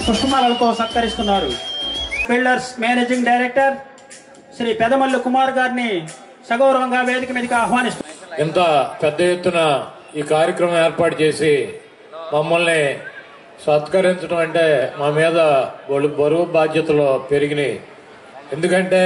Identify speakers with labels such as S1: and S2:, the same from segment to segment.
S1: పుష్పమాలలతో సత్కరిస్తున్నారు builders managing director Shri Pedamallu Kumar గారిని సగౌరవంగా వేదిక మీదకి ఆహ్వానిస్తున్నారు
S2: ఇంత పెద్ద ఎత్తున ఈ కార్యక్రమం ఏర్పాటు చేసి మమ్మల్ని సత్కరించడం అంటే మా మీద బలు- బరువు బాధ్యతలు పెరిగినాయి ఎందుకంటే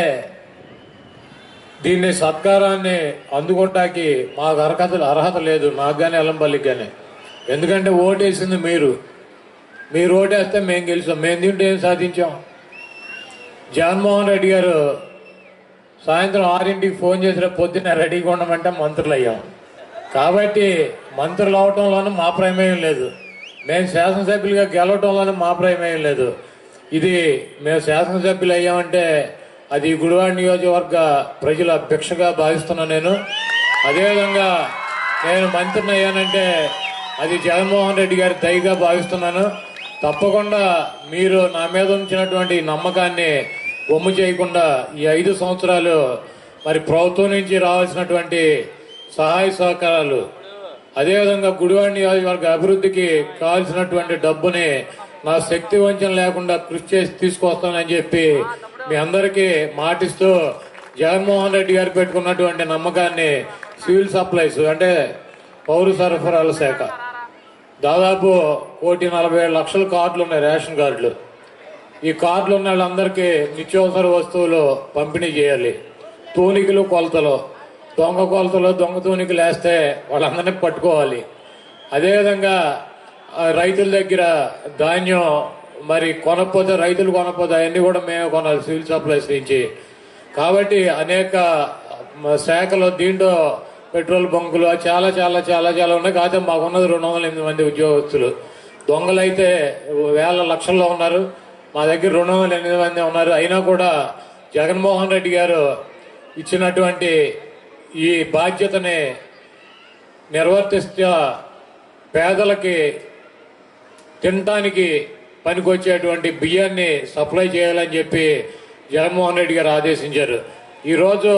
S2: దీన్ని సత్కారాన్ని అందుకోవటానికి మాకు అర్హత అర్హత లేదు నాకు కానీ ఎల్లంపల్లికి కానీ ఎందుకంటే ఓటేసింది మీరు మీరు ఓటేస్తే మేము గెలిచాం మేము తింటే ఏం సాధించాం జగన్మోహన్ రెడ్డి గారు సాయంత్రం ఆరింటికి ఫోన్ చేసిన పొద్దున్న రెడీగా ఉండమంటే మంత్రులు అయ్యాం కాబట్టి మంత్రులు అవటంలోనూ మా ప్రమేయం లేదు మేము శాసనసభ్యులుగా గెలవటంలోనూ మా ప్రమేయం లేదు ఇది మేము శాసనసభ్యులు అయ్యామంటే అది గుడివాడ నియోజకవర్గ ప్రజల భిక్షగా భావిస్తున్నా నేను అదేవిధంగా నేను మంత్రిని అయ్యానంటే అది జగన్మోహన్ రెడ్డి గారి దయగా భావిస్తున్నాను తప్పకుండా మీరు నా మీద ఉంచినటువంటి ఈ నమ్మకాన్ని బొమ్ము చేయకుండా ఈ ఐదు సంవత్సరాలు మరి ప్రభుత్వం నుంచి రావాల్సినటువంటి సహాయ సహకారాలు అదేవిధంగా గుడివాడ నియోజకవర్గ అభివృద్ధికి కావాల్సినటువంటి డబ్బుని నా శక్తి వంచన లేకుండా కృషి చేసి తీసుకొస్తానని చెప్పి మీ అందరికీ మాటిస్తూ జగన్మోహన్ రెడ్డి గారు పెట్టుకున్నటువంటి నమ్మకాన్ని సివిల్ సప్లైస్ అంటే పౌర సరఫరాల శాఖ దాదాపు కోటి నలభై ఏడు లక్షల కార్డులు ఉన్నాయి రేషన్ కార్డులు ఈ కార్డులు ఉన్న వాళ్ళందరికీ నిత్యావసర వస్తువులు పంపిణీ చేయాలి తూనికలు కొలతలు దొంగ కొలతలు దొంగ తూనికలు వేస్తే వాళ్ళందరినీ పట్టుకోవాలి అదేవిధంగా ఆ, రైతుల దగ్గర ధాన్యం మరి కొనకపోతే రైతులు కొనకపోతే అవన్నీ కూడా మేమే కొనాలి సివిల్ సప్లైస్ నుంచి కాబట్టి అనేక మ, శాఖలు దీంట్లో పెట్రోల్ బంకులు చాలా చాలా చాలా చాలా ఉన్నాయి కాకపోతే మాకున్నది రెండు వందల ఎనిమిది మంది ఉద్యోగస్తులు దొంగలైతే వేల లక్షల్లో ఉన్నారు మా దగ్గర రెండు వందల ఎనిమిది మంది ఉన్నారు అయినా కూడా జగన్మోహన్ రెడ్డి గారు ఇచ్చినటువంటి ఈ బాధ్యతని నిర్వర్తిస్తూ పేదలకి తినటానికి పనికొచ్చేటువంటి బియ్యాన్ని సప్లై చేయాలని చెప్పి జగన్మోహన్ రెడ్డి గారు ఆదేశించారు ఈరోజు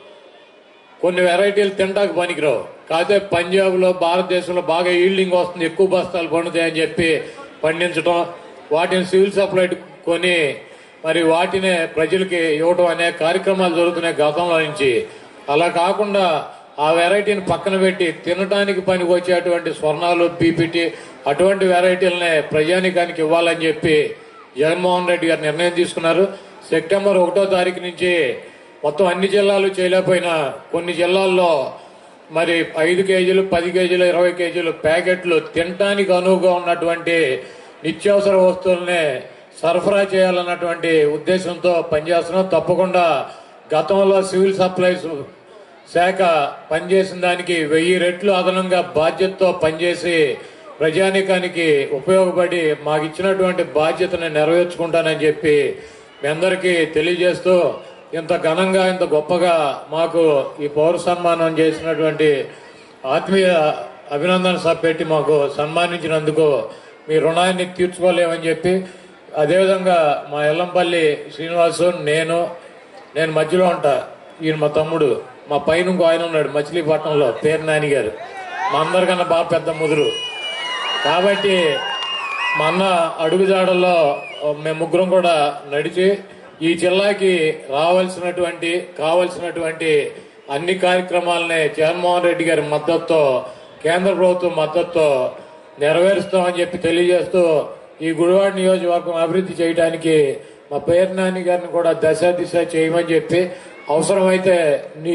S2: కొన్ని వెరైటీలు తినడానికి పనికిరావు కాకపోతే పంజాబ్లో భారతదేశంలో బాగా ఈల్డింగ్ వస్తుంది ఎక్కువ బస్తాలు పండుతాయని చెప్పి పండించడం వాటిని సివిల్ సప్లై కొని మరి వాటినే ప్రజలకి ఇవ్వడం అనే కార్యక్రమాలు జరుగుతున్నాయి గతంలో నుంచి అలా కాకుండా ఆ వెరైటీని పక్కన పెట్టి తినడానికి పనికి వచ్చేటువంటి స్వర్ణాలు బీపీటీ అటువంటి వెరైటీలనే ప్రజానికానికి ఇవ్వాలని చెప్పి జగన్మోహన్ రెడ్డి గారు నిర్ణయం తీసుకున్నారు సెప్టెంబర్ ఒకటో తారీఖు నుంచి మొత్తం అన్ని జిల్లాలు చేయలేకపోయినా కొన్ని జిల్లాల్లో మరి ఐదు కేజీలు పది కేజీలు ఇరవై కేజీలు ప్యాకెట్లు తినటానికి అనువుగా ఉన్నటువంటి నిత్యావసర వస్తువులనే సరఫరా చేయాలన్నటువంటి ఉద్దేశంతో పనిచేస్తున్నాం తప్పకుండా గతంలో సివిల్ సప్లైస్ శాఖ పనిచేసిన దానికి వెయ్యి రెట్లు అదనంగా బాధ్యతతో పనిచేసి ప్రజానికానికి ఉపయోగపడి మాకు ఇచ్చినటువంటి బాధ్యతను నెరవేర్చుకుంటానని చెప్పి మీ అందరికీ తెలియజేస్తూ ఇంత ఘనంగా ఇంత గొప్పగా మాకు ఈ పౌర సన్మానం చేసినటువంటి ఆత్మీయ అభినందన సభ పెట్టి మాకు సన్మానించినందుకు మీ రుణాన్ని తీర్చుకోలేమని చెప్పి అదేవిధంగా మా ఎల్లంపల్లి శ్రీనివాసు నేను నేను మధ్యలో ఉంటా ఈయన మా తమ్ముడు మా పైన ఇంకో ఆయన ఉన్నాడు మచిలీపట్నంలో పేరు నాని గారు మా అందరికన్నా బాగా పెద్ద ముదురు కాబట్టి మా అన్న అడుగుజాడల్లో మేము ముగ్గురం కూడా నడిచి ఈ జిల్లాకి రావాల్సినటువంటి కావలసినటువంటి అన్ని కార్యక్రమాలని జగన్మోహన్ రెడ్డి గారి మద్దతుతో కేంద్ర ప్రభుత్వం మద్దతుతో నెరవేరుస్తామని చెప్పి తెలియజేస్తూ ఈ గుడివాడ నియోజకవర్గం అభివృద్ధి చేయడానికి మా పేరు నాని గారిని కూడా దశ దిశ చేయమని చెప్పి అవసరమైతే నీ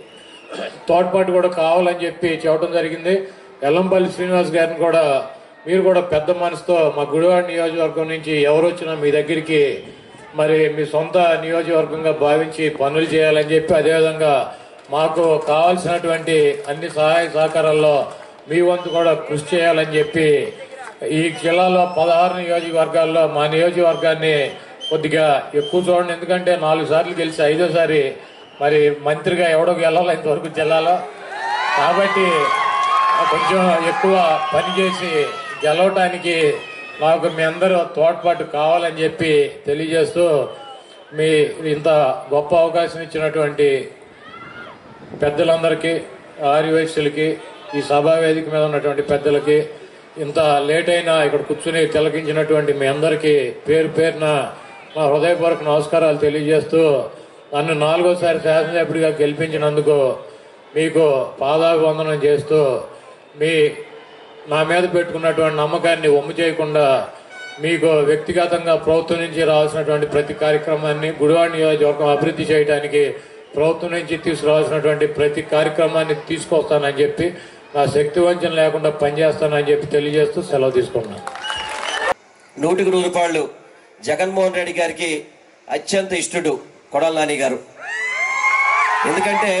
S2: తోడ్పాటు కూడా కావాలని చెప్పి చెప్పడం జరిగింది ఎల్లంపల్లి శ్రీనివాస్ గారిని కూడా మీరు కూడా పెద్ద మనసుతో మా గుడివాడ నియోజకవర్గం నుంచి ఎవరు వచ్చినా మీ దగ్గరికి మరి మీ సొంత నియోజకవర్గంగా భావించి పనులు చేయాలని చెప్పి అదేవిధంగా మాకు కావాల్సినటువంటి అన్ని సహాయ సహకారాల్లో మీ వంతు కూడా కృషి చేయాలని చెప్పి ఈ జిల్లాలో పదహారు నియోజకవర్గాల్లో మా నియోజకవర్గాన్ని కొద్దిగా ఎక్కువ చూడండి ఎందుకంటే నాలుగు సార్లు గెలిచి ఐదోసారి మరి మంత్రిగా ఎవడో గెలాలి ఇంతవరకు జిల్లాలో కాబట్టి కొంచెం ఎక్కువ పనిచేసి గెలవటానికి మాకు మీ అందరూ తోడ్పాటు కావాలని చెప్పి తెలియజేస్తూ మీ ఇంత గొప్ప అవకాశం ఇచ్చినటువంటి పెద్దలందరికీ ఆర్యవైశ్యులకి ఈ సభా వేదిక మీద ఉన్నటువంటి పెద్దలకి ఇంత లేట్ అయినా ఇక్కడ కూర్చుని తిలకించినటువంటి మీ అందరికీ పేరు పేరున మా హృదయపూర్వక నమస్కారాలు తెలియజేస్తూ నన్ను నాలుగోసారి శాసనసభ్యుడిగా గెలిపించినందుకు మీకు పాదాభివందనం చేస్తూ మీ నా మీద పెట్టుకున్నటువంటి నమ్మకాన్ని ఒమ్ము చేయకుండా మీకు వ్యక్తిగతంగా ప్రభుత్వం నుంచి రావాల్సినటువంటి ప్రతి కార్యక్రమాన్ని గుడివాడ నియోజకవర్గం అభివృద్ధి చేయడానికి ప్రభుత్వం నుంచి తీసుకురావాల్సినటువంటి ప్రతి కార్యక్రమాన్ని తీసుకొస్తానని చెప్పి నా శక్తి వంచన లేకుండా పనిచేస్తానని చెప్పి తెలియజేస్తూ సెలవు తీసుకున్నాను
S3: నూటికి నూరు రూపాయలు జగన్మోహన్ రెడ్డి గారికి అత్యంత ఇష్టడు కొడాల నాని గారు ఎందుకంటే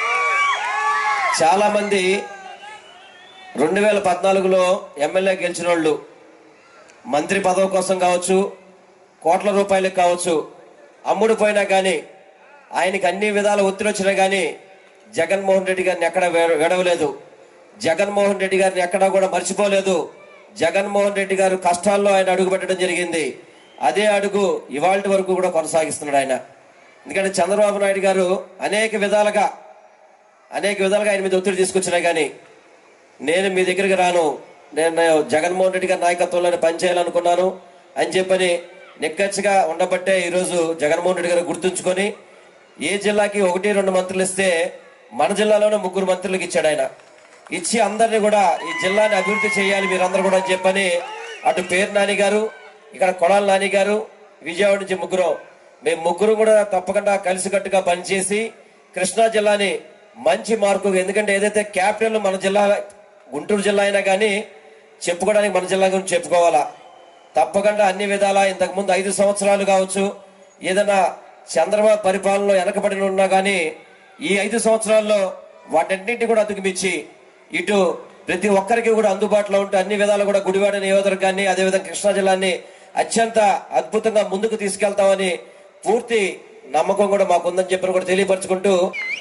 S3: చాలా మంది రెండు వేల పద్నాలుగులో ఎమ్మెల్యే గెలిచిన వాళ్ళు మంత్రి పదవి కోసం కావచ్చు కోట్ల రూపాయలకు కావచ్చు అమ్ముడు పోయినా కానీ ఆయనకి అన్ని విధాల ఒత్తిడి వచ్చినా కానీ జగన్మోహన్ రెడ్డి గారిని ఎక్కడ విడవలేదు జగన్మోహన్ రెడ్డి గారిని ఎక్కడా కూడా మర్చిపోలేదు జగన్మోహన్ రెడ్డి గారు కష్టాల్లో ఆయన అడుగు పెట్టడం జరిగింది అదే అడుగు ఇవాళ వరకు కూడా కొనసాగిస్తున్నాడు ఆయన ఎందుకంటే చంద్రబాబు నాయుడు గారు అనేక విధాలుగా అనేక విధాలుగా ఆయన మీద ఒత్తిడి తీసుకొచ్చినా కానీ నేను మీ దగ్గరికి రాను నేను జగన్మోహన్ రెడ్డి గారి నాయకత్వంలోనే పనిచేయాలనుకున్నాను అని చెప్పని నిక్కచ్చిగా ఉండబట్టే ఈరోజు జగన్మోహన్ రెడ్డి గారు గుర్తుంచుకొని ఏ జిల్లాకి ఒకటి రెండు మంత్రులు ఇస్తే మన జిల్లాలోనే ముగ్గురు మంత్రులకు ఇచ్చాడు ఆయన ఇచ్చి అందరినీ కూడా ఈ జిల్లాని అభివృద్ధి చేయాలి మీరందరూ కూడా అని చెప్పని అటు పేరు నాని గారు ఇక్కడ కొడాల నాని గారు విజయవాడ నుంచి ముగ్గురు మేము ముగ్గురు కూడా తప్పకుండా కలిసికట్టుగా పనిచేసి కృష్ణా జిల్లాని మంచి మార్కు ఎందుకంటే ఏదైతే క్యాపిటల్ మన జిల్లా గుంటూరు జిల్లా అయినా కానీ చెప్పుకోవడానికి మన జిల్లా గురించి చెప్పుకోవాలా తప్పకుండా అన్ని విధాలా ఇంతకు ముందు ఐదు సంవత్సరాలు కావచ్చు ఏదైనా చంద్రబాబు పరిపాలనలో వెనకబడి ఉన్నా కానీ ఈ ఐదు సంవత్సరాల్లో వాటన్నింటినీ కూడా అదుగుమిచ్చి ఇటు ప్రతి ఒక్కరికి కూడా అందుబాటులో ఉంటూ అన్ని విధాలు కూడా గుడివాడ నియోజకవర్గాన్ని అదేవిధంగా కృష్ణా జిల్లాని అత్యంత అద్భుతంగా ముందుకు తీసుకెళ్తామని పూర్తి నమ్మకం కూడా మాకుందని చెప్పని కూడా తెలియపరచుకుంటూ